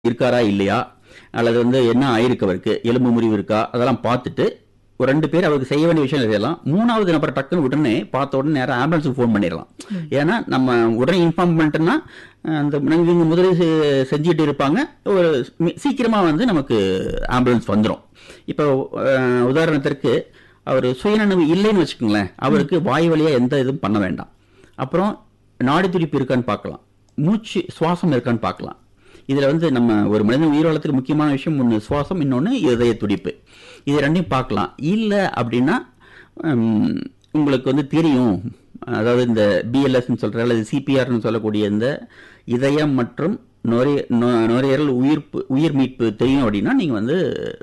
இருக்காரா இல்லையா அல்லது வந்து என்ன ஆயிருக்கு அவருக்கு எலும்பு முறிவு இருக்கா அதெல்லாம் பார்த்துட்டு ஒரு ரெண்டு பேர் அவருக்கு செய்ய வேண்டிய விஷயம் செய்யலாம் மூணாவது நபர் டக்குன்னு உடனே பார்த்த உடனே நேரம் ஆம்புலன்ஸுக்கு ஃபோன் பண்ணிடலாம் ஏன்னா நம்ம உடனே இன்ஃபார்ம் பண்ணிட்டோம்னா அந்த இவங்க முதலீடு செ- செஞ்சுட்டு இருப்பாங்க ஒரு மி- சீக்கிரமா வந்து நமக்கு ஆம்புலன்ஸ் வந்துடும் இப்போ அஹ், உதாரணத்திற்கு அவர் சுயநனவு இல்லைன்னு வச்சுக்கோங்களேன் அவருக்கு வாய் வழியா எந்த இதுவும் பண்ண வேண்டாம் அப்புறம் நாடி துடிப்பு இருக்கான்னு பார்க்கலாம் மூச்சு சுவாசம் இருக்கான்னு பார்க்கலாம் இதுல வந்து நம்ம ஒரு மனிதன் உயிர் வாழறதுக்கு முக்கியமான விஷயம் ஒன்று சுவாசம் இன்னொன்று இதய துடிப்பு இது ரெண்டையும் பார்க்கலாம் இல்லை அப்படின்னா ஹம், உங்களுக்கு வந்து தெரியும் அதாவது இந்த பிஎல்எஸ்ன்னு சொல்ற அல்லது சிபிஆர்னு சொல்லக்கூடிய இந்த இதயம் மற்றும் நுரைய நு- நுரையீரல் உயிர்ப்பு உயிர் மீட்பு தெரியும் அப்படின்னா நீங்கள் வந்து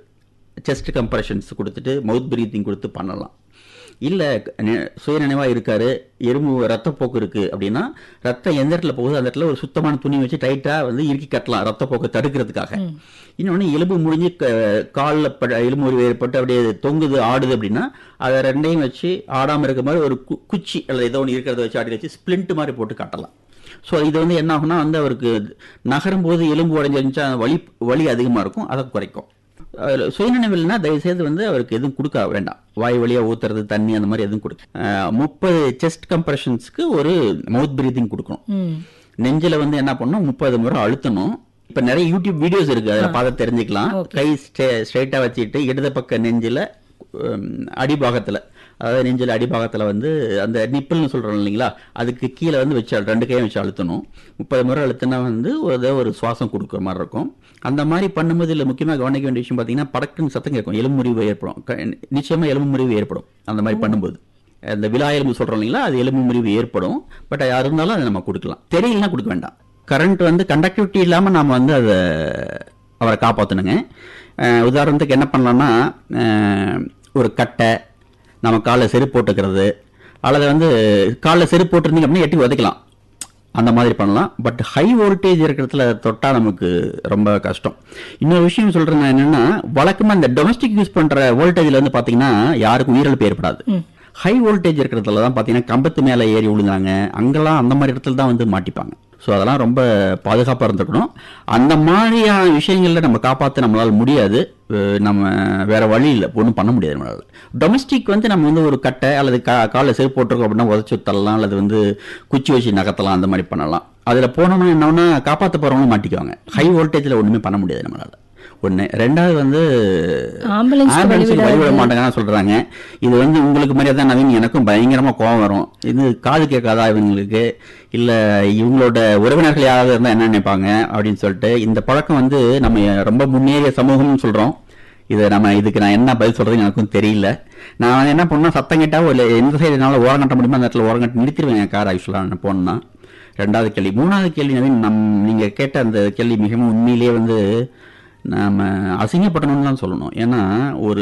செஸ்ட் கம்ப்ரெஷன்ஸ் கொடுத்துட்டு மவுத் பிரீத்திங் கொடுத்து பண்ணலாம் இல்லை சுயநினைவாக இருக்காரு எறும்பு ரத்தப்போக்கு இருக்கு அப்படின்னா ரத்தம் எந்த இடத்துல போகுது அந்த இடத்துல ஒரு சுத்தமான துணி வச்சு டைட்டாக வந்து இறுக்கி கட்டலாம் ரத்தப்போக்கை தடுக்கிறதுக்காக இன்னொன்று எலும்பு முடிஞ்சு காலில் எலும்பு முறிவு ஏற்பட்டு அப்படியே தொங்குது ஆடுது அப்படின்னா அதை ரெண்டையும் வச்சு ஆடாமல் இருக்க மாதிரி ஒரு கு- குச்சி அல்லது ஏதோ ஒன்று இருக்கிறத வச்சு ஆடி வச்சு ஸ்ப்ளிண்ட் மாதிரி போட்டு காட்டலாம் ஸோ இது வந்து என்ன ஆகும்னா வந்து அவருக்கு நகரும் போது எலும்பு உடஞ்சிருந்துச்சா வலி வலி அதிகமாக இருக்கும் அதை குறைக்கும் அதுல சுயநினைவில்னா தயவுசெய்து வந்து அவருக்கு எதுவும் கொடுக்க வேண்டாம் வாய் வழியா ஊத்துறது தண்ணி அந்த மாதிரி எதுவும் கொடுக்க அஹ், முப்பது செஸ்ட் கம்ப்ரெஷன்ஸ்க்கு ஒரு மவுத் பிரீதிங் கொடுக்கணும் ம் நெஞ்சில வந்து என்ன பண்ணணும் முப்பது முறை அழுத்தணும் இப்ப நிறைய யூடியூப் வீடியோஸ் இருக்கு அதில் பார்த்து தெரிஞ்சுக்கலாம் கை ஸ்ட்ரைட்டா வச்சுட்டு இடது பக்க நெஞ்சில உம், அடிபாகத்துல அதாவது நெஞ்சில அடிபாகத்துல வந்து அந்த நிப்பிள்னு சொல்றோம் இல்லைங்களா அதுக்கு கீழே வந்து வச்சு அழு- ரெண்டு கையும் வச்சு அழுத்தணும் முப்பது முறை அழுத்தினா வந்து ஒரு ஒரு சுவாசம் கொடுக்குற மாதிரி இருக்கும் அந்த மாதிரி பண்ணும்போது இதில் முக்கியமாக கவனிக்க வேண்டிய விஷயம் பார்த்தீங்கன்னா படக்குன்னு சத்தம் கேட்கும் எலும்பு முறிவு ஏற்படும் க- நிச்சயமா எலும்பு முறிவு ஏற்படும் அந்த மாதிரி பண்ணும்போது இந்த விழா எலும்பு சொல்றோம் இல்லைங்களா அது எலும்பு முறிவு ஏற்படும் பட் யார் இருந்தாலும் அதை நம்ம கொடுக்கலாம் தெரியலனா கொடுக்க வேண்டாம் கரண்ட் வந்து கண்டக்டிவிட்டி இல்லாமல் நாம வந்து அதை அவரை காப்பாற்றணுங்க அஹ் உதாரணத்துக்கு என்ன பண்ணலாம்னா அஹ் ஒரு கட்டை நம்ம காலில் செருப்பு போட்டுக்கிறது அல்லது வந்து காலில் செருப்பு போட்டிருந்தீங்க அப்படின்னா எட்டி உதைக்கலாம் அந்த மாதிரி பண்ணலாம் பட் ஹை வோல்டேஜ் இருக்கிறதுல தொட்டா நமக்கு ரொம்ப கஷ்டம் இன்னொரு விஷயம் சொல்றேன் நான் என்னன்னா வழக்கமா இந்த டொமஸ்டிக் யூஸ் பண்ற வோல்டேஜ்ல வந்து பாத்தீங்கன்னா யாருக்கும் உயிரிழப்பு ஏற்படாது ஹை வோல்டேஜ் இருக்கிறதுல தான் பாத்தீங்கன்னா கம்பத்து மேல ஏறி விழுந்தாங்க அங்கெல்லாம் அந்த மாதிரி இடத்துல தான் வந்து மாட்டிப்பாங்க ஸோ அதெல்லாம் ரொம்ப பாதுகாப்பாக இருந்துக்கணும் அந்த மாதிரியான விஷயங்களில் நம்ம காப்பாற்ற நம்மளால முடியாது அஹ் நம்ம வேற வழி இல்லை ஒன்றும் பண்ண முடியாது நம்மளால டொமஸ்டிக் வந்து நம்ம வந்து ஒரு கட்டை அல்லது கா காலில் செருப்பு போட்டிருக்கோம் அப்படின்னா உதச்சி தள்ளலாம் அல்லது வந்து குச்சி வச்சு நகர்த்தலாம் அந்த மாதிரி பண்ணலாம் அதில் போனோம்னா என்னன்னா காப்பாற்ற போகிறவங்களும் மாட்டிக்குவாங்க ஹை வோல்டேஜில் ஒன்றுமே பண்ண முடியாது நம்மளால ஒன்று ரெண்டாவது வந்து ஆம்புலன்ஸ்க்கு ஆம்புலன்ஸுக்கு வழிவிடாது. வழிவிட மாட்டாங்கன்னு சொல்றாங்க இது வந்து உங்களுக்கு மாதிரியே தான் நவீன் எனக்கும் பயங்கரமா கோவம் வரும் இது காது கேட்காதா இவங்களுக்கு இல்ல இவங்களோட உறவினர்கள் யாராவது இருந்தா என்ன நினைப்பாங்க அப்படின்னு சொல்லிட்டு இந்த பழக்கம் வந்து நம்ம ரொம்ப முன்னேறிய சமூகம்னு சொல்றோம் இதை நம்ம இதுக்கு நான் என்ன பதில் சொல்றதுன்னு எனக்கும் தெரியல நான் வந்து என்ன பண்ணா சத்தம் கேட்டா ஒரு எந்த சைடு என்னால ஓரம் கட்ட முடியுமோ அந்த இடத்துல ஓரம் கட்டி நிறுத்திடுவேன் என் கார் ஆக்சுவலா நான் போனேன்னா ரெண்டாவது கேள்வி மூணாவது கேள்வி நவீன் நம் நீங்க கேட்ட அந்த கேள்வி மிகவும் உண்மையிலேயே வந்து நாம அசிங்கப்படணும்னு தான் சொல்லணும் ஏன்னா ஒரு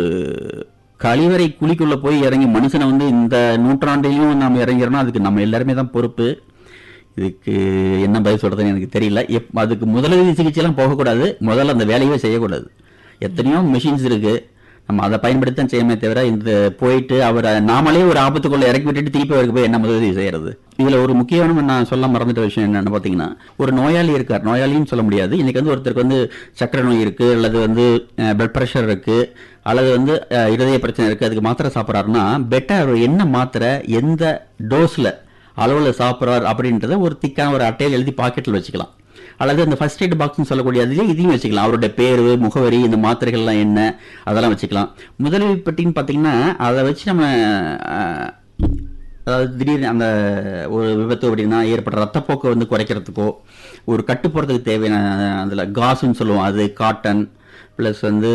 கழிவறை குழிக்குள்ள போய் இறங்கி மனுஷனை வந்து இந்த நூற்றாண்டிலையும் நம்ம இறங்கிறோம்னா அதுக்கு நம்ம எல்லாருமே தான் பொறுப்பு இதுக்கு என்ன பதில் சொல்றதுன்னு எனக்கு தெரியல எப் அதுக்கு முதலுதவி சிகிச்சைலாம் போகக்கூடாது முதல்ல அந்த வேலையே செய்யக்கூடாது எத்தனையோ மிஷின்ஸ் இருக்கு நம்ம அதை பயன்படுத்தி தான் செய்யமே தவிர இந்த போயிட்டு அவரை நாமளே ஒரு ஆபத்துக்குள்ள இறக்கி விட்டுட்டு திருப்பி அவருக்கு போய் என்ன முதலுதவி செய்யறது இதுல ஒரு முக்கியமான நான் சொல்ல மறந்துட்ட விஷயம் என்னன்னு பாத்தீங்கன்னா ஒரு நோயாளி இருக்கார் நோயாளின்னு சொல்ல முடியாது இன்னைக்கு வந்து ஒருத்தருக்கு வந்து சக்கரை நோய் இருக்கு அல்லது வந்து பிளட் ப்ரெஷர் இருக்கு அல்லது வந்து அஹ், இருதய பிரச்சனை இருக்கு அதுக்கு மாத்திரை சாப்பிட்றாருன்னா பெட்டர் அவர் என்ன மாத்திரை எந்த டோஸ்ல அளவுல சாப்பிட்றார் அப்படின்றத ஒரு திக்கான ஒரு அட்டையில் எழுதி பாக்கெட்டில் வச்சுக்கலாம் அல்லது அந்த ஃபர்ஸ்ட் எய்ட் பாக்ஸ்னு சொல்லக்கூடிய அதுலேயே இதையும் வச்சுக்கலாம் அவருடைய பேரு முகவரி இந்த மாத்திரைகள்லாம் என்ன அதெல்லாம் வச்சுக்கலாம் முதலுதவி பெட்டின்னு பார்த்தீங்கன்னா அதை வச்சு நம்ம அஹ், அதாவது திடீர்னு அந்த ஒரு விபத்து அப்படின்னா ஏற்பட்ட ரத்தப்போக்கை வந்து குறைக்கிறதுக்கோ ஒரு கட்டு போடுறதுக்கு தேவையான அதில் காசுன்னு சொல்லுவோம் அது காட்டன் ப்ளஸ் வந்து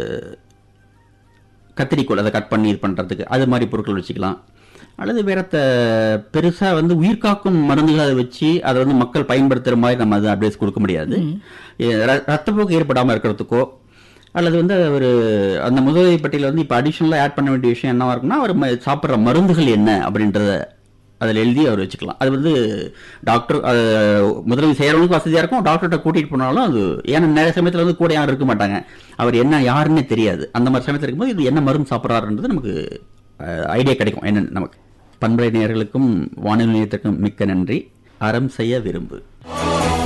கத்திரிக்கோல் அதை கட் பண்ணி இது பண்ணுறதுக்கு அது மாதிரி பொருட்கள் வச்சுக்கலாம் அல்லது வேற த- பெருசா வந்து உயிர்காக்கும் மருந்துகளை அதை வச்சு அதை வந்து மக்கள் பயன்படுத்துற மாதிரி நம்ம அதை அட்வைஸ் கொடுக்க முடியாது எ, ர- ரத்தப்போக்கு ஏற்படாமல் இருக்கிறதுக்கோ அல்லது வந்து ஒரு அந்த முதலுதவி பட்டியல வந்து இப்போ அடிஷனலாக ஆட் பண்ண வேண்டிய விஷயம் என்னவா இருக்குன்னா அவர் ம- சாப்பிட்ற மருந்துகள் என்ன அப்படின்றத அதில் எழுதி அவர் வச்சுக்கலாம் அது வந்து டாக்டர் அது முதலுதவி செய்கிறவங்களுக்கு வசதியாக இருக்கும் டாக்டர்கிட்ட கூட்டிகிட்டு போனாலும் அது ஏன்னா நிறைய சமயத்தில் வந்து கூட யாரும் இருக்க மாட்டாங்க அவர் என்ன யாருன்னே தெரியாது அந்த மாதிரி சமயத்தில் இருக்கும்போது இது என்ன மருந்து சாப்பிட்றாருன்றது நமக்கு ஐடியா கிடைக்கும் என்ன நமக்கு பண்புரை நேயர்களுக்கும் வானொலி நிலையத்திற்கும் மிக்க நன்றி அறம் செய்ய விரும்பு